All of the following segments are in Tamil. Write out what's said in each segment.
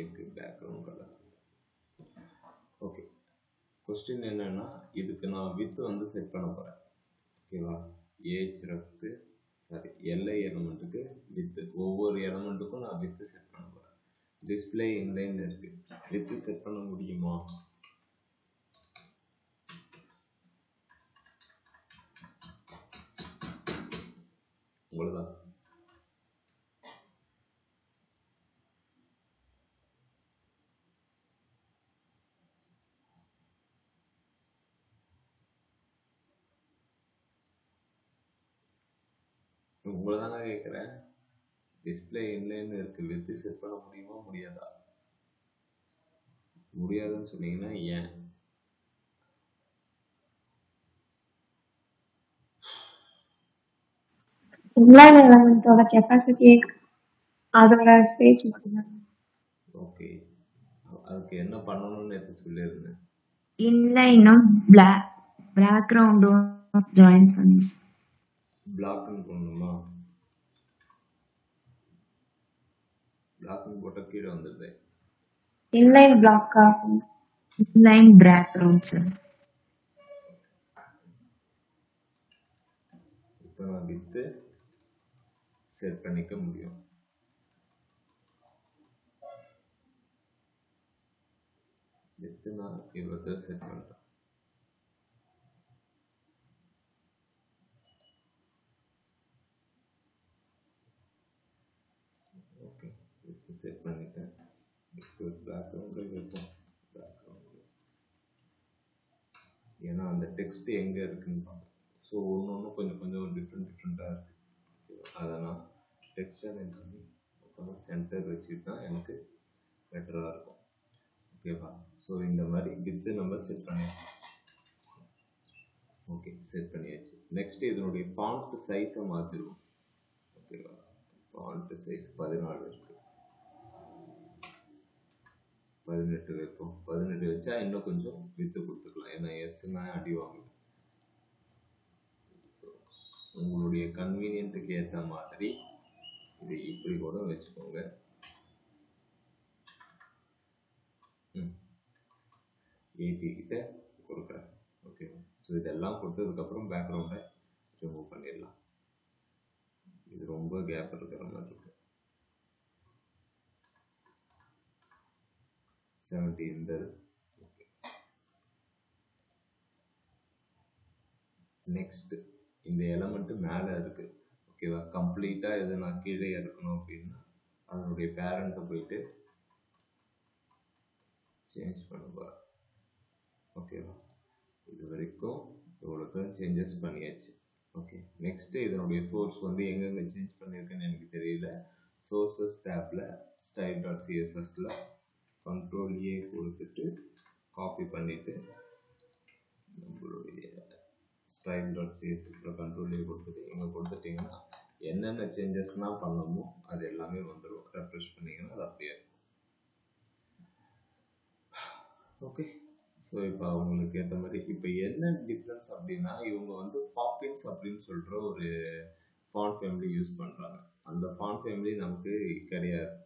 Make background colour okay question என்னன்னா இதுக்கு நான் வித் வந்து செட் பண்ண போகிறேன் ஓகேவா ஏஜ் ரெஃப்க்கு சாரி எல்ஐ எலமெண்ட்டுக்கு வித்து ஒவ்வொரு எலமெண்ட்டுக்கும் நான் வித்து செட் பண்ண போகிறேன் டிஸ்பிளே இன்லைன் இருக்கு வித்து செட் பண்ண முடியுமா உங்களுதான் உங்களை தாங்க கேட்குறேன் டிஸ்பிளே இன்லைன் இருக்கு வித்து செட் பண்ண முடியுமா முடியாதா முடியாதுன்னு சொன்னீங்கன்னா ஏன் இன்லைன் எலமெண்ட்டோட கெப்பாசிட்டி அதோட ஸ்பேஸ் மட்டும்தான் ஓகே அதுக்கு என்ன பண்ணணும்னு நேற்று சொல்லியிருந்தேன் இன்லைனும் பிளாக் பேக்ரவுண்டும் ஜாயின் பண்ணி பிளாக்னு பண்ணணுமா பிளாக்னு போட்டால் கீழே வந்துடுது இன்லைன் பிளாக் ஆகும் இன்லைன் பேக்ரவுண்ட் சார் இப்போ நான் வித்து செட் பண்ணிக்க முடியும் வித்து நான் இவ்வளோ செட் பண்ணுறேன் ஓகே வித்து செட் பண்ணிட்டேன் இப்போ பேக்ரவுண்டில் வைப்போம் பேக்ரவுண்டு ஏன்னா அந்த டெக்ஸ்ட் எங்கே இருக்குன்னு பார்ப்போம் ஸோ ஒன்று ஒன்று கொஞ்சம் கொஞ்சம் டிஃப்ரெண்ட் டிஃப்ரெண்ட்டாக இருக்குது அதை நான் டெக்ஸ்டர் பண்ணி அப்புறம் சென்டர் வச்சுக்கிட்டா எனக்கு பெட்டராக இருக்கும் ஓகேவா ஸோ இந்த மாதிரி வித்து நம்ம செட் பண்ணிடலாம் ஓகே செட் பண்ணியாச்சு நெக்ஸ்ட் இதனுடைய ஃபாண்ட் சைஸை மாற்றிடுவோம் ஓகேவா ஃபாண்ட் சைஸ் பதினாலு இருக்குது பதினெட்டு வைப்போம் பதினெட்டு வச்சா இன்னும் கொஞ்சம் வித்து கொடுத்துக்கலாம் ஏன்னா எஸ்னா அடி வாங்குது ஸோ உங்களுடைய கன்வீனியன்ட்டுக்கு ஏற்ற மாதிரி இது இப்படி கூட வச்சுக்கோங்க ம் எயிட்டி கிட்ட கொடுக்குறேன் ஓகே ஸோ இதெல்லாம் கொடுத்ததுக்கப்புறம் பேக்ரவுண்டை ரிமூவ் பண்ணிடலாம் இது ரொம்ப கேப் இருக்கிற மாதிரி இருக்கு செவன்ட்டி இந்த ஓகே நெக்ஸ்ட் இந்த எலமெண்ட்டு மேலே இருக்கு ஓகேவா கம்ப்ளீட்டாக இதை நான் கீழே எடுக்கணும் அப்படின்னா அதனுடைய பேரண்ட்டை போயிட்டு சேஞ்ச் பண்ண போகிறேன் ஓகேவா இது வரைக்கும் இவ்வளோக்கு சேஞ்சஸ் பண்ணியாச்சு ஓகே நெக்ஸ்ட்டு இதனுடைய சோர்ஸ் வந்து எங்கெங்கே சேஞ்ச் பண்ணியிருக்குன்னு எனக்கு தெரியல சோர்சஸ் டேப்பில் ஸ்டைல் டாட் சிஎஸ்எஸில் கண்ட்ரோல் ஏ கொடுத்துட்டு காப்பி பண்ணிவிட்டு நம்மளுடைய ஸ்டைல் டாட் சிஎஸ்எஸில் கண்ட்ரோல் ஏ கொடுத்துட்டு இங்கே கொடுத்துட்டிங்கன்னா என்னென்ன சேஞ்சஸ்லாம் பண்ணணுமோ அது எல்லாமே வந்துடும் ரெஃப்ரெஷ் பண்ணிங்கன்னா அது அப்படியே இருக்கும் ஓகே ஸோ இப்போ அவங்களுக்கு ஏற்ற மாதிரி இப்போ என்ன டிஃப்ரென்ஸ் அப்படின்னா இவங்க வந்து பாப்பின்ஸ் அப்படின்னு சொல்கிற ஒரு ஃபான் ஃபேமிலி யூஸ் பண்ணுறாங்க அந்த ஃபான் ஃபேமிலி நமக்கு கிடையாது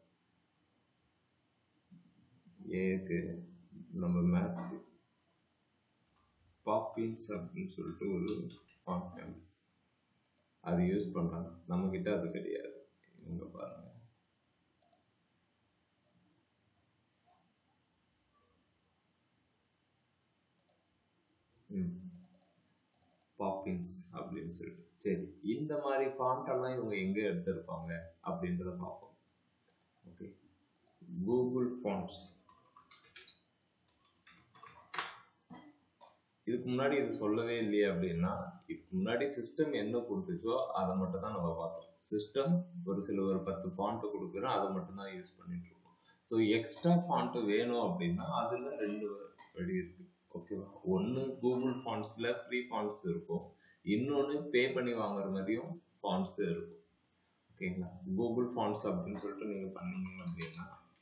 ஏக்கு நம்ம மேப் பாப்பின்ஸ் அப்படின்னு சொல்லிட்டு ஒரு ஃபான் ஃபேமிலி அது யூஸ் பண்ணுறாங்க நம்மக்கிட்ட அது கிடையாது இவங்க பாருங்கள் பாப்பின்ஸ் அப்படின்னு சொல்லிட்டு சரி இந்த மாதிரி ஃபாண்டெல்லாம் இவங்க எங்கே எடுத்திருப்பாங்க அப்படின்றத பார்ப்போம் ஓகே கூகுள் ஃபாண்ட்ஸ் இதுக்கு முன்னாடி இது சொல்லவே இல்லையே அப்படின்னா இதுக்கு முன்னாடி சிஸ்டம் என்ன கொடுத்துச்சோ அதை மட்டும் தான் நம்ம பார்த்தோம் சிஸ்டம் ஒரு சில ஒரு பத்து ஃபாண்ட்டு கொடுக்குறோம் அதை மட்டும் தான் யூஸ் பண்ணிட்டு இருக்கோம் ஸோ எக்ஸ்ட்ரா ஃபாண்ட்டு வேணும் அப்படின்னா அதில் ரெண்டு வழி இருக்கு ஓகேவா ஒன்று கூகுள் ஃபாண்ட்ஸில் ஃப்ரீ ஃபாண்ட்ஸ் இருக்கும் இன்னொன்று பே பண்ணி வாங்குற மாதிரியும் ஃபாண்ட்ஸ் இருக்கும் ஓகேங்களா கூகுள் ஃபாண்ட்ஸ் அப்படின்னு சொல்லிட்டு நீங்கள் பண்ணீங்க அப்படின்னா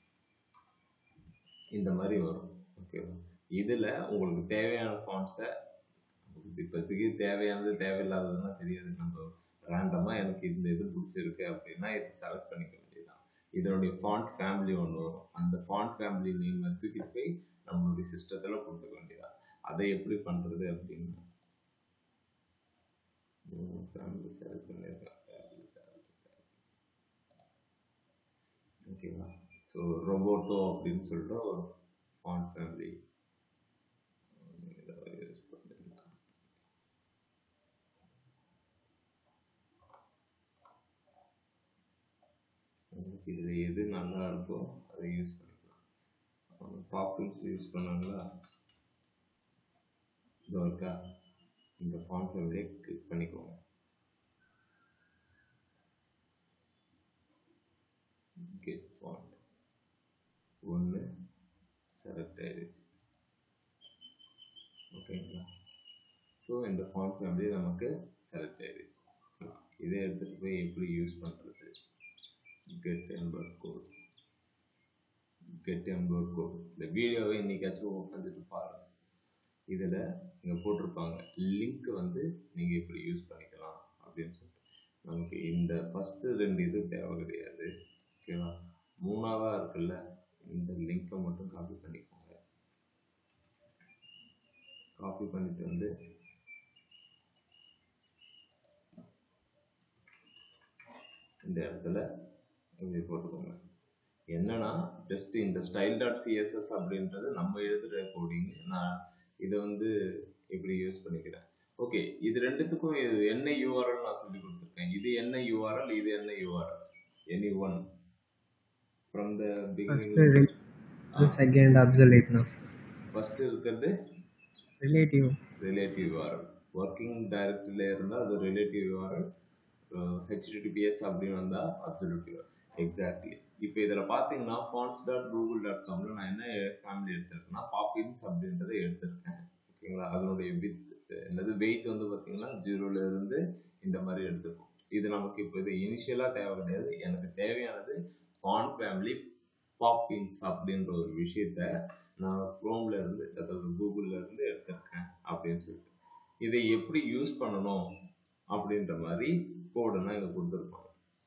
இந்த மாதிரி வரும் ஓகேவா இதில் உங்களுக்கு தேவையான ஃபாண்ட்ஸை இப்போதைக்கு தேவையானது தேவையில்லாததுன்னா தெரியாது நம்ம ரேண்டமாக எனக்கு இந்த இது பிடிச்சிருக்கு அப்படின்னா இதை செலக்ட் பண்ணிக்க வேண்டியதுதான் இதனுடைய ஃபாண்ட் ஃபேமிலி ஒன்று வரும் அந்த ஃபாண்ட் ஃபேமிலி நேம் தூக்கிட்டு போய் நம்மளுடைய சிஸ்டத்தில் கொடுத்துக்க வேண்டியதா அதை எப்படி பண்ணுறது அப்படின்னு ஃபேமிலி செலக்ட் பண்ணியிருக்கேன் ஓகேவா ஸோ ரொபோட்டோ அப்படின்னு சொல்லிட்டு ஒரு ஃபாண்ட் ஃபேமிலி யூஸ் பண்ணிருக்கேன் உங்களுக்கு இதில் எது நல்லா இருக்கோ அதை யூஸ் பண்ணிக்கலாம் பாப்பிள்ஸ் யூஸ் பண்ணாங்களா இதோ இருக்கா இந்த ஃபாண்ட் ஃபேமிலியை கிளிக் பண்ணிக்கோங்க கெட் ஃபாண்ட் ஒன்று செலக்ட் ஆயிடுச்சு ஓகேங்களா ஸோ இந்த ஃபாண்ட் ஃபேமிலி நமக்கு செலக்ட் ஆயிடுச்சு ஸோ இதை எடுத்துகிட்டு போய் எப்படி யூஸ் பண்ணுறது get embed code get embed code இந்த வீடியோவை இன்றைக்காச்சும் உட்காந்துட்டு பாருங்கள் இதில் இங்கே போட்டிருப்பாங்க லிங்க் வந்து நீங்கள் இப்படி யூஸ் பண்ணிக்கலாம் அப்படின்னு சொல்லிட்டு நமக்கு இந்த ஃபஸ்ட்டு ரெண்டு இது தேவை கிடையாது ஓகேவா மூணாவதாக இருக்குல்ல இந்த லிங்க்கை மட்டும் காப்பி பண்ணிக்கோங்க காப்பி பண்ணிட்டு வந்து இந்த இடத்துல இப்படி போட்டுக்கோங்க என்னன்னா ஜஸ்ட் இந்த ஸ்டைல் டாட் சிஎஸ்எஸ் அப்படின்றது நம்ம எழுதுகிற கோடிங் நான் இதை வந்து இப்படி யூஸ் பண்ணிக்கிறேன் ஓகே இது ரெண்டுத்துக்கும் இது என்ன யூஆர்எல் நான் சொல்லி கொடுத்துருக்கேன் இது என்ன யூஆர்எல் இது என்ன URL any one from the First, beginning re- the second obsolete now. First இருக்கிறது Relative. ரிலேட்டிவ் யூஆர்எல் ஒர்க்கிங் டைரக்டரியில் இருந்தால் அது ரிலேட்டிவ் யூஆர்எல் ஹெச்டிடிபிஎஸ் அப்படின்னு வந்தால் அப்சல்யூட் யூஆர்எல் எக்ஸாக்ட்லி இப்போ இதில் பார்த்தீங்கன்னா ஃபான்ஸ் டாட் கூகுள் டாட் காமில் நான் என்ன ஃபேமிலி எடுத்திருக்கேன்னா பாப்பின்ஸ் அப்படின்றத எடுத்திருக்கேன் ஓகேங்களா அதனுடைய வித் என்னது வெயிட் வந்து பார்த்தீங்கன்னா ஜீரோல இருந்து இந்த மாதிரி எடுத்துருக்கோம் இது நமக்கு இப்போ இது இனிஷியலாக தேவை கிடையாது எனக்கு தேவையானது ஃபான் ஃபேமிலி பாப்பின்ஸ் அப்படின்ற ஒரு விஷயத்த நான் க்ரோம்ல இருந்து அதாவது கூகுள்ல இருந்து எடுத்திருக்கேன் அப்படின்னு சொல்லிட்டு இதை எப்படி யூஸ் பண்ணணும் அப்படின்ற மாதிரி கோடுனா இங்க கொடுத்துருப்பாங்க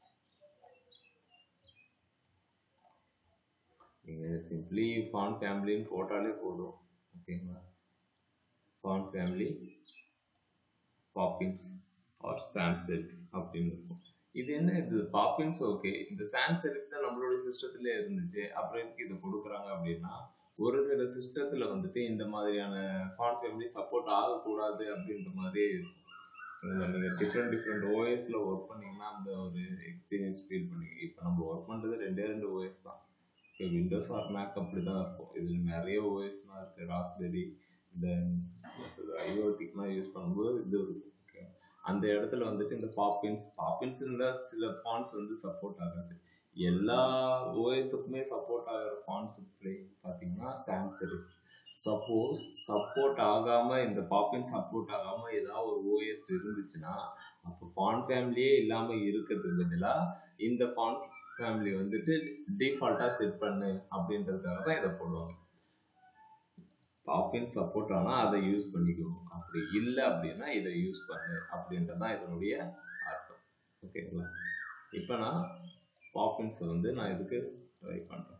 நீங்க சிம்பிளி ஃபான் ஃபேமிலின்னு போட்டாலே போதும் ஓகேங்களா ஃபான் ஃபேமிலி பாப்பின்ஸ் ஆர் சான்செட் அப்படின்னு இருக்கும் இது என்ன இது பாப்பின்ஸ் ஓகே இந்த சான்செட் தான் நம்மளுடைய சிஸ்டத்துல இருந்துச்சு அப்புறம் எதுக்கு இதை கொடுக்குறாங்க அப்படின்னா ஒரு சில சிஸ்டத்துல வந்துட்டு இந்த மாதிரியான ஃபான் ஃபேமிலி சப்போர்ட் ஆகக்கூடாது அப்படின்ற மாதிரி இருக்கும் இதுல நீங்க டிஃப்ரெண்ட் டிஃப்ரெண்ட் ஓஎஸ்ல ஒர்க் பண்ணீங்கன்னா அந்த ஒரு எக்ஸ்பீரியன்ஸ் ஃபீல் பண்ணுவீங்க இப்போ நம்ம ஒர்க் பண்றது ரெண்டே ரெண்டு ஓஎஸ் தான் இப்போ விண்டோஸ் ஆர் மேக் அப்படி தான் இருக்கும் இதில் நிறைய ஓஎஸ்லாம் இருக்குது ராஸ்பெரி தென் ஐஓடிக்குலாம் யூஸ் பண்ணும்போது இது இருக்கும் ஓகே அந்த இடத்துல வந்துட்டு இந்த பாப்பின்ஸ் பாப்பின்ஸ் இருந்தால் சில ஃபான்ஸ் வந்து சப்போர்ட் ஆகாது எல்லா ஓஎஸுக்குமே சப்போர்ட் ஆகிற ஃபான்ஸ் பார்த்தீங்கன்னா சாம்சரி சப்போஸ் சப்போர்ட் ஆகாமல் இந்த பாப்பின் சப்போர்ட் ஆகாமல் ஏதாவது ஒரு ஓஎஸ் இருந்துச்சுன்னா அப்போ ஃபான் ஃபேமிலியே இல்லாமல் இருக்கிறதுக்கு பதிலாக இந்த ஃபான் ஃபேமிலி வந்துட்டு டிஃபால்ட்டாக செட் பண்ணு அப்படின்றதுக்காக தான் இதை போடுவாங்க பாப்பின் சப்போர்ட் ஆனால் அதை யூஸ் பண்ணிக்கணும் அப்படி இல்லை அப்படின்னா இதை யூஸ் பண்ணு அப்படின்றது தான் இதனுடைய அர்த்தம் ஓகேங்களா இப்போ நான் பாப்பின்ஸை வந்து நான் இதுக்கு ட்ரை பண்ணுறேன்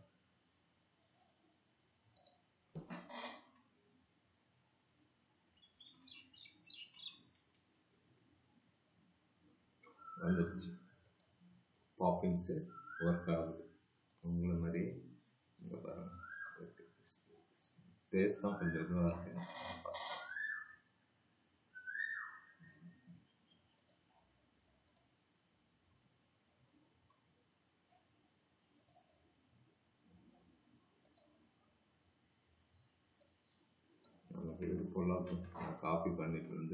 வந்துடுச்சு பாப்பின்ஸு ஒர்க் ஆகுது உங்களை மாதிரி இங்கே பாருங்க ஸ்பேஸ் தான் கொஞ்சம் இதுவாக இருக்கு நமக்கு இது போலாம் காப்பி பண்ணிட்டு வந்து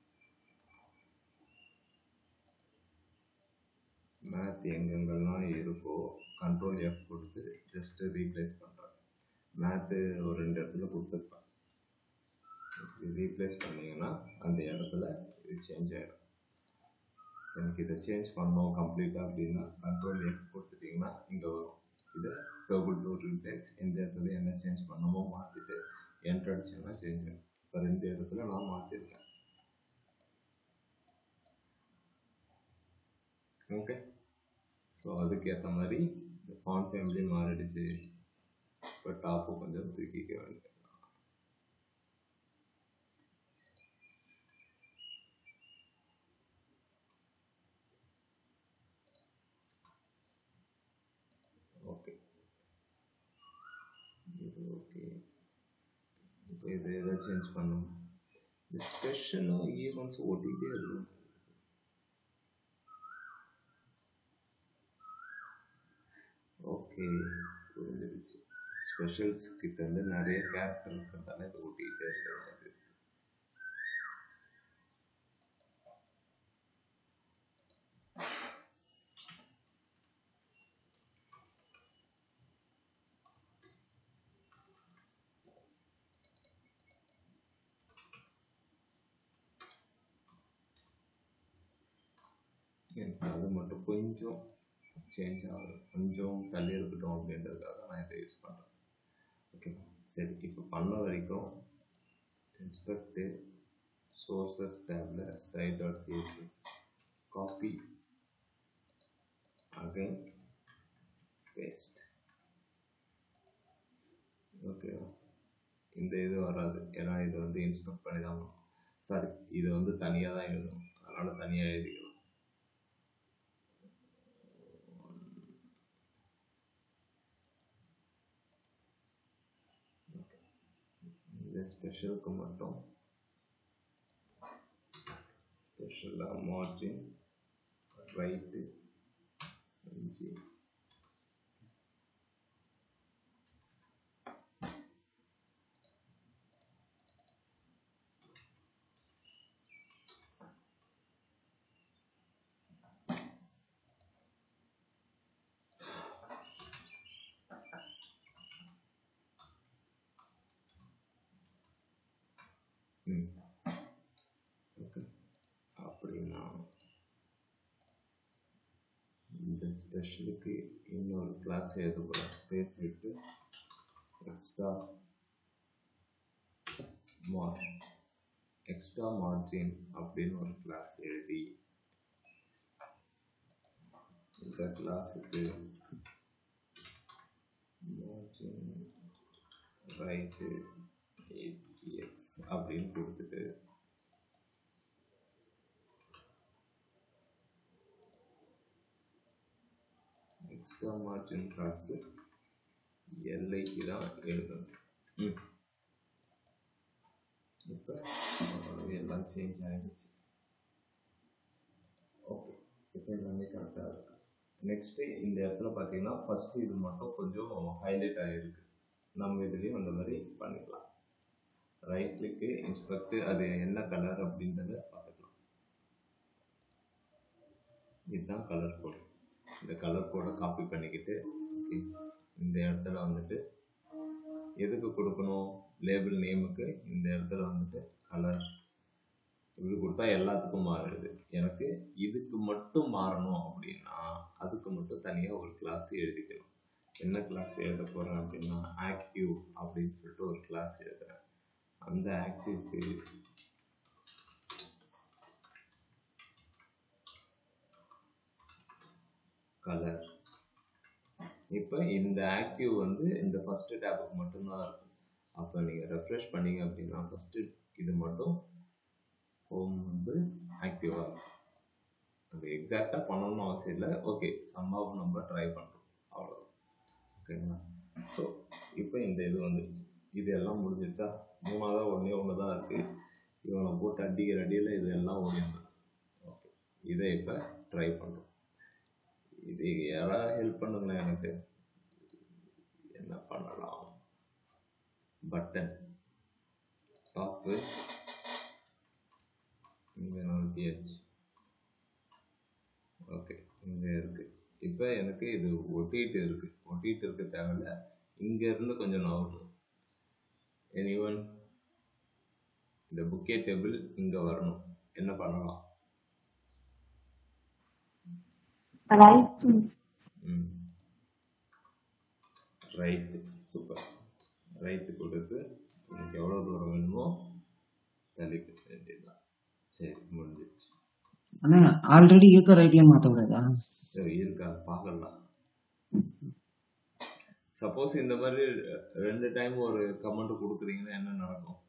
மேத் எங்கெங்கெல்லாம் இருக்கோ கண்ட்ரோல் எஃப் கொடுத்து ஜஸ்ட்டு ரீப்ளேஸ் பண்ணுறேன் மேத்து ஒரு ரெண்டு இடத்துல கொடுத்துருப்பேன் ரீப்ளேஸ் பண்ணிங்கன்னா அந்த இடத்துல இது சேஞ்ச் ஆகிடும் எனக்கு இதை சேஞ்ச் பண்ணோம் கம்ப்ளீட்டாக அப்படின்னா கண்ட்ரோல் எஃப் கொடுத்துட்டிங்கன்னா இங்கே வரும் இதை டோபிள் டூ ரீப்ளேஸ் எந்த இடத்துல என்ன சேஞ்ச் பண்ணமோ மாற்றிட்டு என்ட்ரு அடிச்சேன்னா சேஞ்ச் ஆகும் இப்போ ரெண்டு இடத்துல நான் மாற்றிருக்கேன் ஓகே ஸோ அதுக்கேற்ற மாதிரி இந்த ஃபாண்ட் ஃபேமிலி மாறிடுச்சு இப்போ டாப்பு கொஞ்சம் தூக்கிக்க வேண்டியது ஓகே இது ஓகே இப்போ இதை எதை சேஞ்ச் பண்ணணும் இந்த ஸ்பெஷலும் ஈவெண்ட்ஸ் ஓட்டிகிட்டே இருக்கும் ஓகே புரிஞ்சிருச்சு ஸ்பெஷல்ஸ் கிட்ட இருந்து நிறைய கேரக்டர் இருக்கிறதால இது ஓட்டிகிட்டே இருக்கிற மாதிரி இருக்கு. எனக்கு அது மட்டும் கொஞ்சம் சேஞ்ச் ஆகும் கொஞ்சம் தள்ளி இருக்கட்டும் அப்படின்றதுக்காக நான் இதை யூஸ் பண்ணுறேன் ஓகே சரி இப்போ பண்ண வரைக்கும் இன்ஸ்பெக்ட் சோர்சஸ் டேப்ல style dot CSS copy again paste okay இந்த இது வராது ஏன்னா இது வந்து இன்ஸ்பெக்ட் பண்ணி தான் சாரி இது வந்து தனியாக தான் எழுதணும் அதனால் தனியாக எழுதிக்கலாம் இந்த ஸ்பெஷலுக்கு மட்டும் ஸ்பெஷலாக மார்ஜின் ரைட்டு அஞ்சு ம் ஓகே அப்படின்னா இந்த ஸ்பெஷலுக்கு இன்னொரு கிளாஸ் எழுத போகிறேன் ஸ்பேஸ் விட்டு எக்ஸ்ட்ரா மார் எக்ஸ்ட்ரா மார்ஜின் அப்படின்னு ஒரு கிளாஸ் எழுதி இந்த கிளாஸுக்கு மார்ஜின் ரைட்டு எக்ஸ் அப்படின்னு கொடுத்துட்டு எக்ஸ்ட்ரா மார்ஜின் கிளாஸு எல்லைக்கு தான் எழுதணும் ம் இப்போ எல்லாம் சேஞ்ச் ஆகிடுச்சு ஓகே இப்போ எல்லாமே கரெக்டாக இருக்கு நெக்ஸ்ட்டு இந்த இடத்துல பார்த்தீங்கன்னா ஃபஸ்ட்டு இது மட்டும் கொஞ்சம் ஹைலைட் ஆகிருக்கு நம்ம இதுலேயும் அந்த மாதிரி பண்ணிக்கலாம் ரைட் கிளிக்கு இன்ஸ்பெக்ட் அது என்ன கலர் அப்படின்றத பார்த்துக்கலாம் இதுதான் கலர் கோட் இந்த கலர் கோடை காப்பி பண்ணிக்கிட்டு okay, இந்த இடத்துல வந்துட்டு எதுக்கு கொடுக்கணும் லேபிள் நேமுக்கு இந்த இடத்துல வந்துட்டு கலர் இப்படி கொடுத்தா எல்லாத்துக்கும் மாறிடுது எனக்கு இதுக்கு மட்டும் மாறணும் அப்படின்னா அதுக்கு மட்டும் தனியாக ஒரு கிளாஸ் எழுதிக்கணும் என்ன கிளாஸ் எழுத போகிறேன் அப்படின்னா ஆக்டிவ் அப்படின்னு சொல்லிட்டு ஒரு கிளாஸ் எழுதுறேன் அந்த ஆக்டிவ்க்கு கலர் இப்போ இந்த ஆக்டிவ் வந்து இந்த ஃபஸ்ட்டு டேப்புக்கு மட்டும்தான் இருக்கும் அப்போ நீங்கள் ரெஃப்ரெஷ் பண்ணீங்க அப்படின்னா ஃபஸ்ட்டு இது மட்டும் ஹோம் வந்து ஆக்டிவாக இருக்கும் அது எக்ஸாக்டாக பண்ணணும்னு அவசியம் இல்லை ஓகே சம்மாவ் நம்ம ட்ரை பண்ணுறோம் அவ்வளோ ஓகேங்களா ஸோ இப்போ இந்த இது வந்துடுச்சு இது எல்லாம் முடிஞ்சிருச்சா மூணாவதாக ஒன்றே ஒன்று தான் இருக்குது இவனை போட்டு அடிக்கிற அடியில் இது எல்லாம் ஓடிடுது ஓகே இதை இப்போ ட்ரை பண்ணுறோம் இது யாராவது ஹெல்ப் பண்ணுங்களேன் எனக்கு என்ன பண்ணலாம் பட்டன் டாப்பு இங்கே நோட்டியாச்சு ஓகே இங்கே இருக்குது இப்போ எனக்கு இது ஒட்டிட்டு இருக்குது ஒட்டிட்டு இருக்க தேவையில்ல இங்கேருந்து கொஞ்சம் நகரும் எனிவன் இந்த புக்கே டேபிள் இங்கே வரணும் என்ன பண்ணலாம் ரைட் ம் ரைட்டு சூப்பர் ரைட்டு கொடுத்து எனக்கு எவ்வளோ தூரம் வேணுமோ தள்ளிக்க வேண்டியதுதான் சரி முடிஞ்சிடுச்சு அண்ணா ஆல்ரெடி இருக்க ரைட்லயே மாத்த கூடாதா சரி இருக்கா பார்க்கலாம் சப்போஸ் இந்த மாதிரி ரெண்டு டைம் ஒரு கமெண்ட் கொடுக்குறீங்கன்னா என்ன நடக்கும்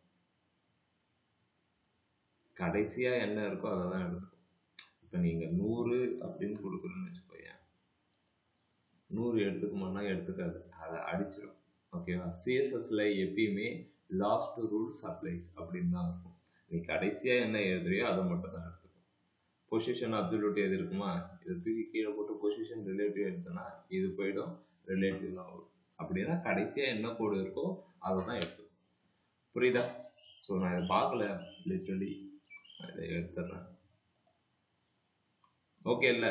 கடைசியா என்ன இருக்கோ அதை தான் எடுக்கும் இப்போ நீங்க நூறு அப்படின்னு கொடுக்குறேன்னு வச்சுக்கோயேன் நூறு எடுத்துக்குமானா எடுத்துக்காது அதை அடிச்சிடும் ஓகேவா சிஎஸ்எஸ்ல எப்பயுமே லாஸ்ட் ரூல்ஸ் அப்ளைஸ் அப்படின்னு தான் இருக்கும் நீ கடைசியா என்ன எழுதுறியோ அதை மட்டும் தான் எடுத்துக்கும் பொசிஷன் அப்சல்யூட் எது இருக்குமா இதை தூக்கி கீழே போட்டு பொசிஷன் ரிலேட்டிவ் எடுத்தனா இது போயிடும் ரிலேட்டிவ் தான் வரும் அப்படின்னா கடைசியா என்ன கோடு இருக்கோ அதை தான் எடுத்துக்கும் புரியுதா ஸோ நான் இதை பார்க்கல லிட்ரலி இதை எடுத்துடுறேன் ஓகே இல்ல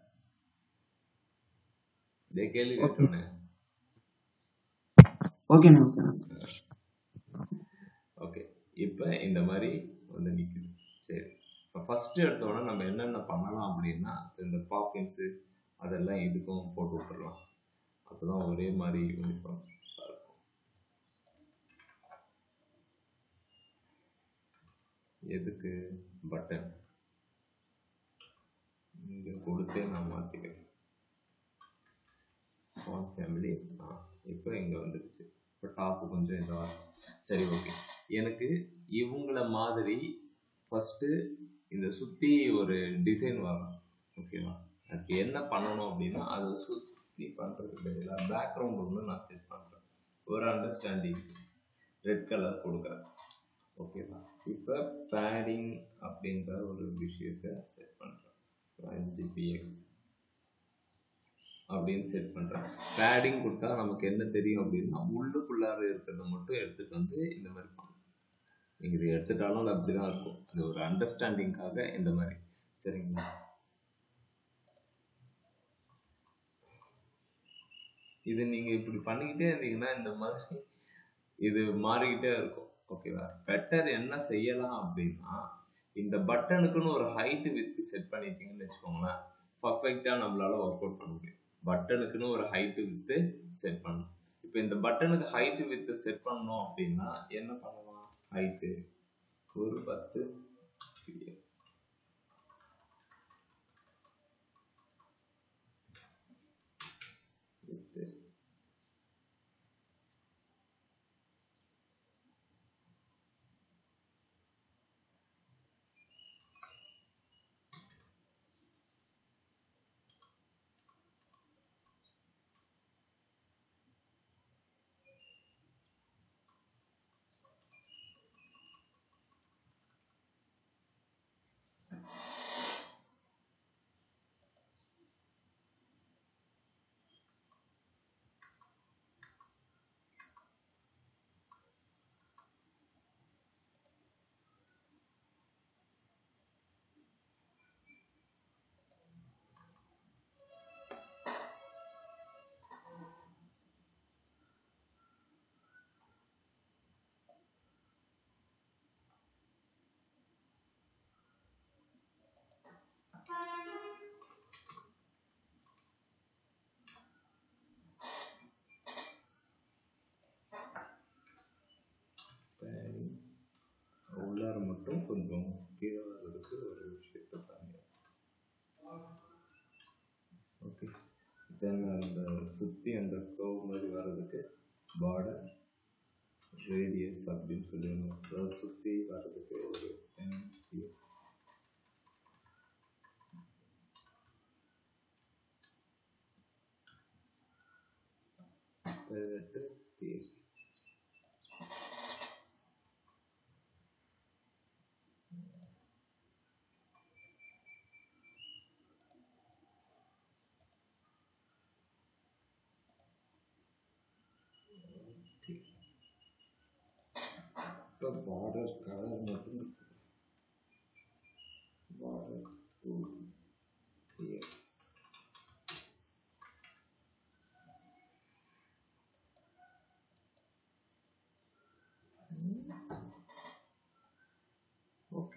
இதே கேள்வி கேட்டோன்னே ஓகே மேம் ஓகே இப்போ இந்த மாதிரி வந்து நிற்குது சரி இப்போ ஃபஸ்ட்டு எடுத்தோடனே நம்ம என்னென்ன பண்ணலாம் அப்படின்னா இந்த பாப்பின்ஸு அதெல்லாம் இதுக்கும் போட்டு விட்டுறலாம் அப்போ தான் ஒரே மாதிரி யூனிஃபார்ம் இருக்கும் எதுக்கு பட்டன் இங்கே கொடுத்தே நான் மாற்றிக்கிறேன் ஃபான் ஃபேமிலி ஆ இப்போ இங்கே வந்துடுச்சு இப்போ டாப்பு கொஞ்சம் இதுவாக இருக்கும் சரி ஓகே எனக்கு இவங்கள மாதிரி ஃபஸ்ட்டு இந்த சுற்றி ஒரு டிசைன் வரணும் ஓகேவா அதுக்கு என்ன பண்ணணும் அப்படின்னா அதை சுற்றி பண்ணுறதுக்கு பதிலாக பேக்ரவுண்ட் ஒன்று நான் செட் பண்ணுறேன் ஒரு அண்டர்ஸ்டாண்டிங் ரெட் கலர் கொடுக்குறேன் ஓகேவா இப்போ பேடிங் அப்படின்ற ஒரு விஷயத்தை செட் பண்ணுறேன் அஞ்சு பிஎக்ஸ் அப்படின்னு செட் பண்ணுறேன் பேடிங் கொடுத்தா நமக்கு என்ன தெரியும் அப்படின்னா உள்ளுக்குள்ளார இருக்கிறத மட்டும் எடுத்துகிட்டு வந்து இந்த மாதிரி பண்ணணும் நீங்கள் இதை எடுத்துட்டாலும் அது அப்படி தான் இருக்கும் அது ஒரு அண்டர்ஸ்டாண்டிங்காக இந்த மாதிரி சரிங்களா இது நீங்கள் இப்படி பண்ணிக்கிட்டே இருந்தீங்கன்னா இந்த மாதிரி இது மாறிக்கிட்டே இருக்கும் ஓகேவா பெட்டர் என்ன செய்யலாம் அப்படின்னா இந்த பட்டனுக்குன்னு ஒரு ஹைட்டு வித்து செட் பண்ணிட்டீங்கன்னு வச்சுக்கோங்களேன் பர்ஃபெக்டாக நம்மளால ஒர்க் அவுட் பண்ண முடியும் பட்டனுக்குன்னு ஒரு ஹைட்டு வித்து செட் பண்ணணும் இப்போ இந்த பட்டனுக்கு ஹைட்டு வித்து செட் பண்ணோம் அப்படின்னா என்ன பண்ணலாம் ஹைட்டு ஒரு பத்து px. width padding. உள்ளார மட்டும் கொஞ்சம் கீழே வர்றதுக்கு ஒரு விஷயத்தை பாருங்க ஓகே தென் அந்த சுற்றி அந்த கர்வ் மாதிரி வர்றதுக்கு பார்டர் ரேடியஸ் அப்படின்னு சொல்லிடணும் அதாவது சுற்றி வர்றதுக்கு ஒரு டென் பதினெட்டு px. இப்போ பார்டர் கலர் மட்டும் பார்டர் டூ எக்ஸ் ஓகே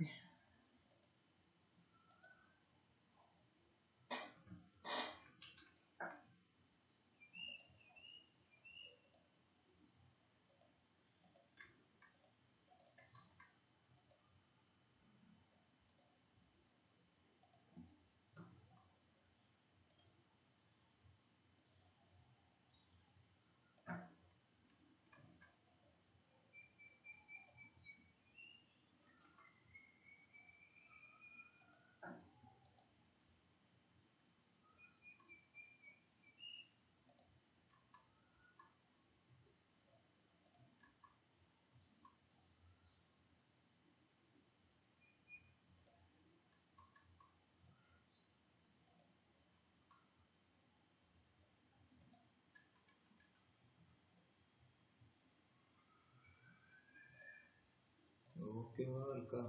ஓகேவா இருக்கா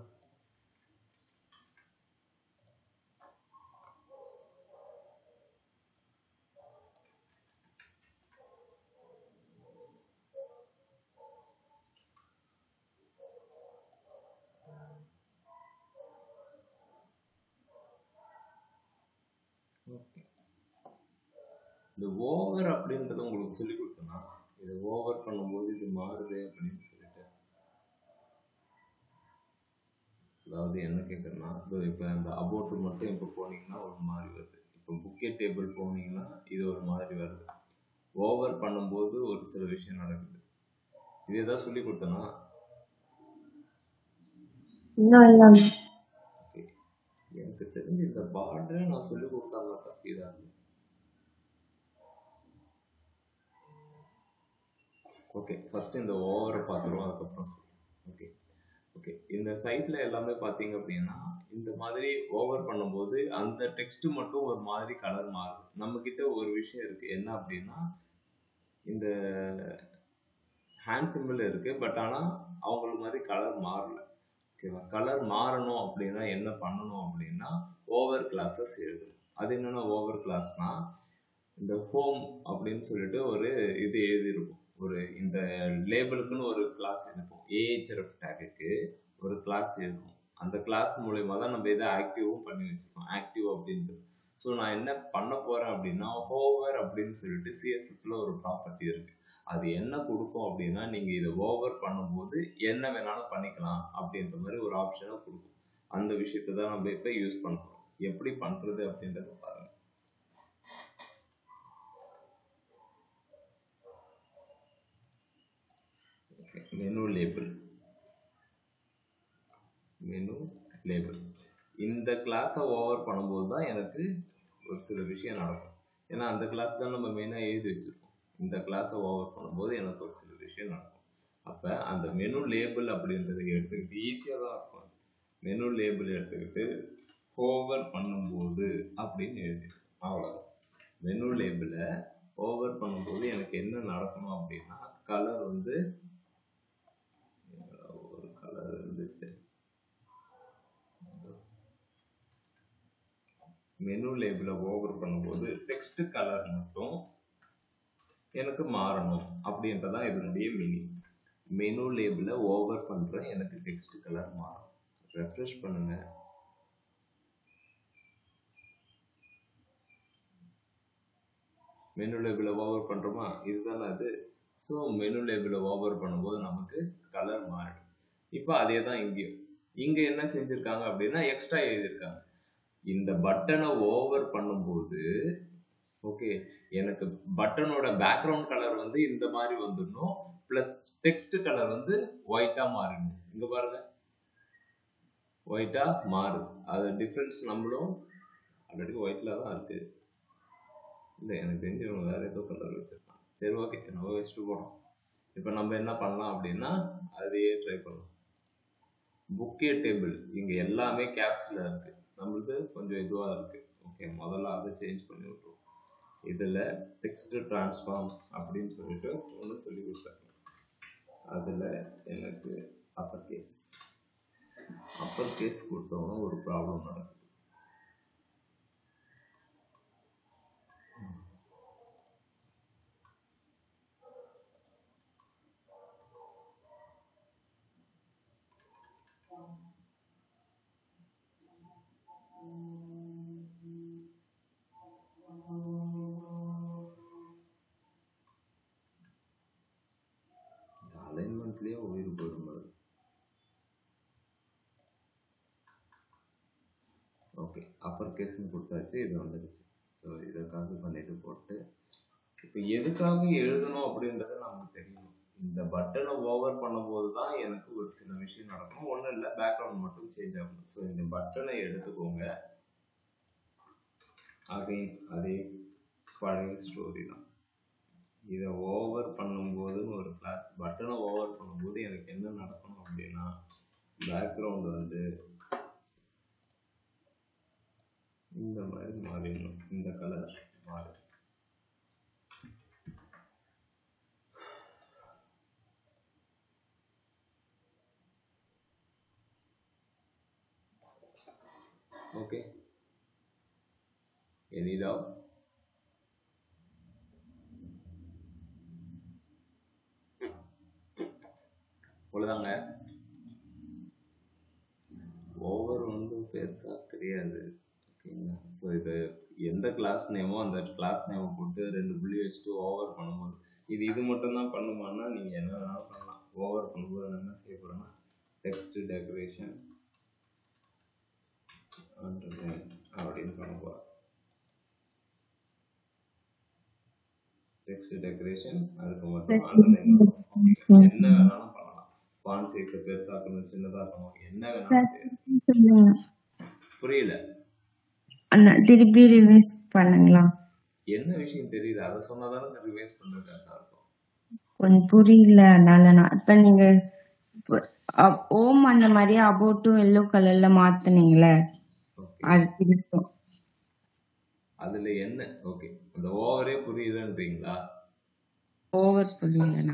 ஓகே இந்த ஓவர் அப்படின்றத உங்களுக்கு சொல்லி கொடுத்தனா இது ஓவர் பண்ணும்போது இது மாறுது அப்படின்னு சொல்லிட்டு அதாவது என்ன கேட்குறேன்னா இதோ இப்போ இந்த அபோட்டு மட்டும் இப்போ போனீங்கன்னா ஒரு மாதிரி வருது இப்போ புக்கே டேபிள் போனீங்கன்னா இது ஒரு மாதிரி வருது ஓவர் பண்ணும்போது ஒரு சில விஷயம் நடக்குது இது ஏதாவது சொல்லி கொடுத்தனா இன்னும் இல்லை ஓகே எனக்கு தெரிஞ்சு இந்த பார்டரை நான் சொல்லி கொடுத்தாங்க தப்பி தான் ஓகே ஃபர்ஸ்ட் இந்த ஓவரை பார்த்துருவோம் அதுக்கப்புறம் ஓகே ஓகே இந்த சைட்டில் எல்லாமே பார்த்தீங்க அப்படின்னா இந்த மாதிரி ஓவர் பண்ணும்போது அந்த டெக்ஸ்ட் மட்டும் ஒரு மாதிரி கலர் மாறுது நம்மக்கிட்ட ஒரு விஷயம் இருக்குது என்ன அப்படின்னா இந்த ஹேண்ட் சிம்பிள் இருக்குது பட் ஆனால் அவங்களுக்கு மாதிரி கலர் மாறல ஓகேவா கலர் மாறணும் அப்படின்னா என்ன பண்ணணும் அப்படின்னா ஓவர் கிளாஸஸ் எழுதணும் அது என்னென்ன ஓவர் கிளாஸ்னா இந்த ஹோம் அப்படின்னு சொல்லிட்டு ஒரு இது எழுதியிருக்கும் ஒரு இந்த லேபிளுக்குன்னு ஒரு கிளாஸ் இருக்கும் ஏஹெச்எஃப் டேக்குக்கு ஒரு கிளாஸ் இருக்கும் அந்த கிளாஸ் மூலயமா தான் நம்ம இதை ஆக்டிவும் பண்ணி வச்சுக்கோம் ஆக்டிவ் அப்படின்றது ஸோ நான் என்ன பண்ண போகிறேன் அப்படின்னா ஹோவர் அப்படின்னு சொல்லிட்டு சிஎஸ்எஸ்ல ஒரு ப்ராப்பர்ட்டி இருக்கு அது என்ன கொடுக்கும் அப்படின்னா நீங்கள் இதை ஓவர் பண்ணும்போது என்ன வேணாலும் பண்ணிக்கலாம் அப்படின்ற மாதிரி ஒரு ஆப்ஷனை கொடுக்கும் அந்த விஷயத்தை தான் நம்ம இப்போ யூஸ் பண்ணுறோம் எப்படி பண்ணுறது அப்படின்றத பாருங்க மெனு லேபிள் மெனு லேபிள் இந்த கிளாஸை ஓவர் பண்ணும்போது தான் எனக்கு ஒரு சில விஷயம் நடக்கும் ஏன்னா அந்த கிளாஸ் தான் நம்ம மெயினாக எழுதி வச்சுருக்கோம் இந்த கிளாஸை ஓவர் பண்ணும்போது எனக்கு ஒரு சில விஷயம் நடக்கும் அப்போ அந்த மெனு லேபிள் அப்படின்றத எடுத்துக்கிட்டு ஈஸியாக தான் இருக்கும் மெனு லேபிள் எடுத்துக்கிட்டு ஓவர் பண்ணும்போது அப்படின்னு எழுதி அவ்வளோதான் மெனு லேபிளை ஓவர் பண்ணும்போது எனக்கு என்ன நடக்கணும் அப்படின்னா கலர் வந்து ஒரு கலர் இருந்துச்சு மெனு லேபிளை ஓவர் பண்ணும்போது டெக்ஸ்ட் கலர் மட்டும் எனக்கு மாறணும் அப்படின்றதான் இதனுடைய மீனிங் மெனு லேபிளை ஓவர் பண்ணுறேன் எனக்கு டெக்ஸ்ட் கலர் மாறும் ரெஃப்ரெஷ் பண்ணுங்க மெனு லேபிளை ஓவர் பண்ணுறோமா இதுதானே அது ஸோ மெனு லேபிளை ஓவர் பண்ணும்போது நமக்கு கலர் மாறிடும் இப்போ அதே தான் இங்கேயும் இங்கே என்ன செஞ்சுருக்காங்க அப்படின்னா எக்ஸ்ட்ரா எழுதியிருக்காங்க இந்த பட்டனை ஓவர் பண்ணும்போது ஓகே எனக்கு பட்டனோட பேக்ரவுண்ட் கலர் வந்து இந்த மாதிரி வந்துடணும் ப்ளஸ் டெக்ஸ்ட் கலர் வந்து ஒயிட்டாக மாறிடணும் இங்கே பாருங்க ஒயிட்டாக மாறுது அது டிஃப்ரென்ஸ் நம்மளும் ஆல்ரெடி ஒயிட்டில் தான் இருக்குது இல்லை எனக்கு தெரிஞ்சு இவங்க வேறு ஏதோ கலர் வச்சுருக்காங்க சரி ஓகே நம்ம வச்சுட்டு போனோம் இப்போ நம்ம என்ன பண்ணலாம் அப்படின்னா அதையே ட்ரை பண்ணலாம் புக்கே டேபிள் இங்கே எல்லாமே கேப்ஸில் இருக்குது நம்மளுக்கு கொஞ்சம் இதுவாக இருக்குது ஓகே முதல்ல அதை சேஞ்ச் பண்ணி விட்ருவோம் இதில் டெக்ஸ்ட் ட்ரான்ஸ்ஃபார்ம் அப்படின்னு சொல்லிட்டு ஒன்று சொல்லி கொடுத்தாங்க அதில் எனக்கு அப்பர் கேஸ் அப்பர் கேஸ் கொடுத்தோன்னா ஒரு ப்ராப்ளம் நடக்குது இந்த அலைன்மெண்ட்லேயே உயிர் போயிடும் அது ஓகே அப்பர் கேஸ்ன்னு கொடுத்தாச்சு இது வந்துடுச்சு ஸோ இதை காப்பி பண்ணிட்டு போட்டு இப்போ எதுக்காக எழுதணும் அப்படின்றது நமக்கு தெரியணும் இந்த பட்டனை ஓவர் பண்ணும்போது தான் எனக்கு ஒரு சில விஷயம் நடக்கும் ஒன்றும் இல்லை பேக்ரவுண்ட் மட்டும் சேஞ்ச் ஆகும் ஸோ இந்த பட்டனை எடுத்துக்கோங்க அகைன் அதே பழைய ஸ்டோரி தான் இதை ஓவர் பண்ணும்போதுன்னு ஒரு கிளாஸ் பட்டனை ஓவர் பண்ணும்போது எனக்கு என்ன நடக்கணும் அப்படின்னா பேக்ரவுண்ட் வந்து இந்த மாதிரி மாறிடணும் இந்த கலர் மாறி ஓகே எனி டவுட் அவ்வளோதாங்க ஓவர் வந்து பெருசாக தெரியாது ஓகேங்களா ஸோ இது எந்த கிளாஸ் நேமோ அந்த கிளாஸ் நேமை போட்டு ரெண்டு புள்ளி வச்சுட்டு ஓவர் பண்ணும்போது இது இது மட்டும்தான் பண்ணுமான்னா நீங்கள் என்ன வேணாலும் பண்ணலாம் ஓவர் பண்ணும்போது நான் என்ன செய்ய போகிறேன்னா டெக்ஸ்ட் டெக்கரேஷன் அப்படின்னு பண்ண போகிறேன் டெக்ஸ்ட் டெக்கரேஷன் அதுக்கு மட்டும் underline பண்ணணும். என்ன வேணாலும் பண்ணலாம் ஃபாண்ட் சைஸை பெருசாக்கணும் சின்னதாக்கணும் என்ன வேணாலும் செய்யலாம். சொல்லுங்க புரியல அண்ணா திருப்பி ரிவைஸ் பண்ணுங்களா என்ன விஷயம் தெரியுது அதை சொன்னாதானே ரிவைஸ் பண்ணுறது கரெக்டாக இருக்கும் கொஞ்சம் புரியல அதனால நான் இப்ப நீங்க ஓம் அந்த மாதிரி அபோட்டும் எல்லோ கலர்ல மாத்துனீங்களே ஓகே அது பிடிக்கும் அதில் என்ன ஓகே அந்த ஓவரே புரியுதுன்றீங்களா ஓவர் புரியலண்ணா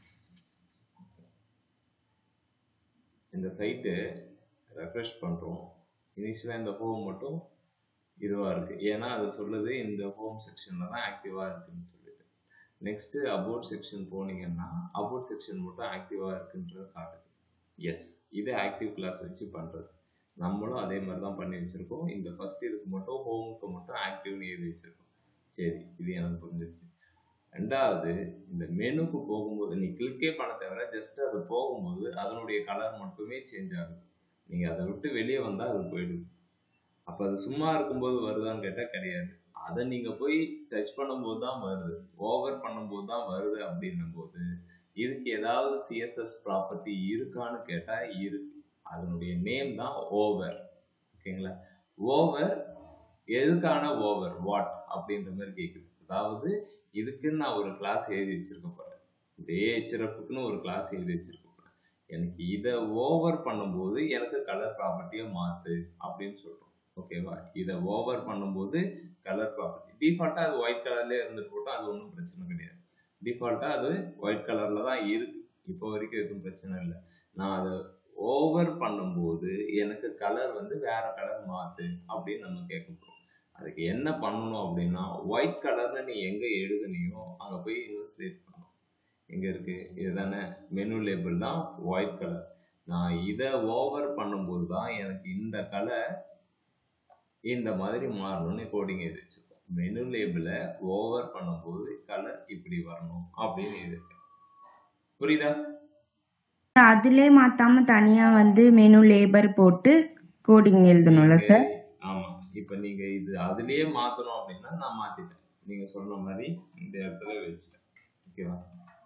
இந்த சைட்டு ரெஃப்ரெஷ் பண்ணுறோம் இனிஷியலாக இந்த ஹோம் மட்டும் இதுவாக இருக்குது ஏன்னா அது சொல்லுது இந்த ஹோம் செக்ஷனில் தான் ஆக்டிவாக இருக்குன்னு சொல்லிட்டு நெக்ஸ்ட்டு அபவுட் செக்ஷன் போனீங்கன்னா அபவுட் செக்ஷன் மட்டும் ஆக்டிவாக இருக்குன்றது காட்டுது எஸ் இது ஆக்டிவ் கிளாஸ் வச்சு பண்ணுறது நம்மளும் அதே மாதிரி தான் பண்ணி வச்சுருக்கோம் இந்த ஃபஸ்ட் இதுக்கு மட்டும் ஹோமுக்கு மட்டும் ஆக்டிவ்னு எழுதி வச்சுருக்கோம் சரி இது எனக்கு புரிஞ்சிருச்சு ரெண்டாவது இந்த மெனுக்கு போகும்போது நீ கிளிக்கே பண்ண தவிர ஜஸ்ட் அது போகும்போது அதனுடைய கலர் மட்டுமே சேஞ்ச் ஆகுது நீங்கள் அதை விட்டு வெளியே வந்தால் அது போயிடுது அப்போ அது சும்மா இருக்கும்போது வருதான்னு கேட்டால் கிடையாது அதை நீங்கள் போய் டச் பண்ணும்போது தான் வருது ஓவர் பண்ணும்போது தான் வருது அப்படின்னும் போது இதுக்கு ஏதாவது சிஎஸ்எஸ் ப்ராப்பர்ட்டி இருக்கான்னு கேட்டால் இருக்கு அதனுடைய நேம் தான் ஓவர் ஓகேங்களா ஓவர் எதுக்கான ஓவர் வாட் அப்படின்ற மாதிரி கேட்குது அதாவது இதுக்குன்னு நான் ஒரு கிளாஸ் எழுதி வச்சிருக்க போகிறேன் இந்த ஏஹெச்எஃப்க்குன்னு ஒரு கிளாஸ் எழுதி வச்சிருக்க போகிறேன் எனக்கு இதை ஓவர் பண்ணும்போது எனக்கு கலர் ப்ராப்பர்ட்டியை மாற்று அப்படின்னு சொல்கிறோம் ஓகேவா இதை ஓவர் பண்ணும்போது கலர் ப்ராப்பர்ட்டி டிஃபால்ட்டாக அது ஒயிட் கலர்லேயே இருந்துட்டு போட்டோம் அது ஒன்றும் பிரச்சனை கிடையாது டிஃபால்ட்டாக அது ஒயிட் கலரில் தான் இருக்குது இப்போ வரைக்கும் எதுவும் பிரச்சனை இல்லை நான் அதை ஓவர் பண்ணும்போது எனக்கு கலர் வந்து வேற கலர் மாற்று அப்படின்னு நம்ம கேட்க போகிறோம் அதுக்கு என்ன பண்ணணும் அப்படின்னா ஒயிட் கலர்னு நீ எங்கே எழுதுனியோ அங்கே போய் இன்வெஸ்டிகேட் பண்ணணும் எங்கே இருக்குது இதுதானே மெனு லேபிள் தான் ஒயிட் கலர் நான் இதை ஓவர் பண்ணும்போது தான் எனக்கு இந்த கலர் இந்த மாதிரி மாறணும்னு கோடிங் எழுதி வச்சிருக்கோம் மெனு லேபிளை ஓவர் பண்ணும்போது கலர் இப்படி வரணும் அப்படின்னு எழுதிருக்கேன் புரியுதா அதிலே மாத்தாம தனியா வந்து மெனு லேபர் போட்டு கோடிங் எழுதணும்ல சார் ஆமா இப்ப நீங்க இது அதுலயே மாத்தணும் அப்படின்னா நான் மாத்திட்டேன் நீங்க சொன்ன மாதிரி இந்த இடத்துல வச்சுட்டேன் ஓகேவா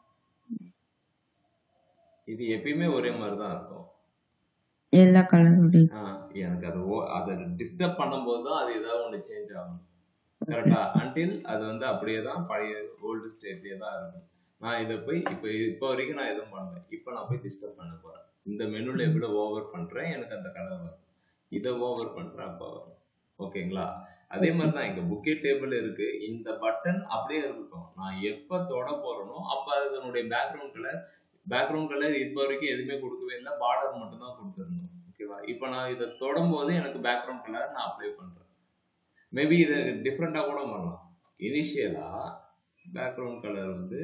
இது எப்பயுமே ஒரே மாதிரி தான் இருக்கும் எல்லா கலருடைய ஆ, எனக்கு அது ஓ அதை டிஸ்டர்ப் பண்ணும்போது தான் அது ஏதாவது ஒன்று சேஞ்ச் ஆகும் கரெக்டா அன்டில் அது வந்து அப்படியே தான் பழைய ஓல்டு ஸ்டேட்லேயே தான் இருக்கும் நான் இதை போய் இப்போ இப்போ வரைக்கும் நான் எதுவும் பண்ணல இப்போ நான் போய் டிஸ்டர்ப் பண்ண போகிறேன் இந்த மெனு லேபிளை ஓவர் பண்ணுறேன் எனக்கு அந்த கலர் வரும் இதை ஓவர் பண்ணுறேன் அப்போ வரும் ஓகேங்களா அதே மாதிரி தான் இங்கே புக்கே டேபிள் இருக்கு இந்த பட்டன் அப்படியே இருக்கட்டும் நான் எப்போ தொட போறேனோ அப்போ அதனுடைய பேக்ரவுண்ட் கலர் பேக்ரவுண்ட் கலர் இப்போ வரைக்கும் எதுவுமே கொடுக்கவே இல்லை பார்டர் மட்டும் தான் கொடுத்துருந்தோம் ஓகேவா இப்போ நான் இதை தொடும்போது எனக்கு பேக்ரவுண்ட் கலர் நான் அப்ளை பண்ணுறேன் மேபி இதை டிஃப்ரெண்ட்டாக கூட பண்ணலாம் இனிஷியலாக பேக்ரவுண்ட் கலர் வந்து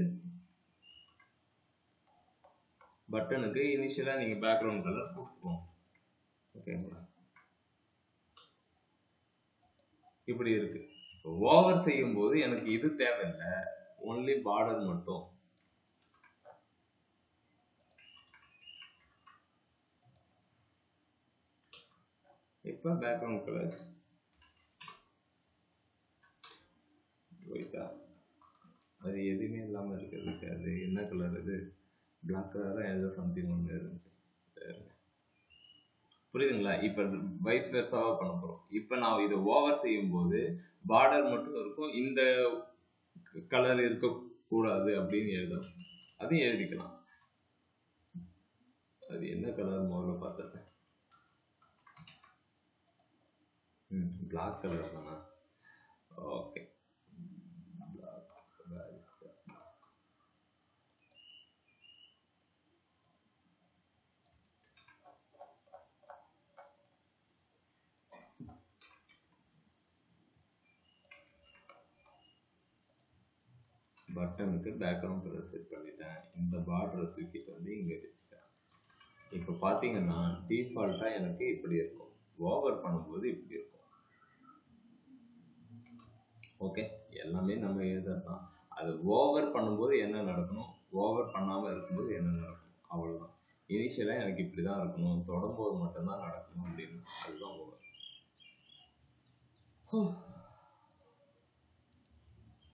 பட்டனுக்கு இனிஷியலாக நீங்கள் பேக்ரவுண்ட் கலர் கொடுத்துக்கோங்க ஓகேங்களா இப்படி இருக்கு ஓவர் செய்யும்போது எனக்கு இது தேவையில்லை ஒன்லி பார்டர் மட்டும் இப்போ பேக்ரவுண்ட் கலர் போயிட்டா அது எதுவுமே இல்லாமல் இருக்கிறதுக்கு அது என்ன கலர் இது பிளாக் கலராக ஏதோ சம்திங் ஒன்று இருந்துச்சு சரி. புரியுதுங்களா இப்போ வைஸ் வெர்சாவாக பண்ண போகிறோம் இப்போ நான் இதை ஓவர் செய்யும்போது பார்டர் மட்டும் இருக்கும் இந்த கலர் இருக்கக்கூடாது அப்படின்னு எழுதணும் அதையும் எழுதிக்கலாம் அது என்ன கலர் முதல்ல பார்த்துட்டேன் ம் பிளாக் கலர் தானா ஓகே பட்டனுக்கு பேக்ரவுண்ட் கலர் செட் பண்ணிட்டேன் இந்த பார்டரை தூக்கிட்டு வந்து இங்கே வச்சுட்டேன் இப்போ பார்த்தீங்கன்னா டிஃபால்ட்டாக எனக்கு இப்படி இருக்கும் ஓவர் பண்ணும்போது இப்படி இருக்கும் ஓகே எல்லாமே நம்ம எழுதுறது தான் அது ஓவர் பண்ணும்போது என்ன நடக்கணும் ஓவர் பண்ணாமல் இருக்கும்போது என்ன நடக்கணும் அவ்வளோதான் இனிஷியலாக எனக்கு இப்படி தான் இருக்கணும் தொடும்போது மட்டும்தான் நடக்கணும் அப்படின்னு அதுதான் ஓவர்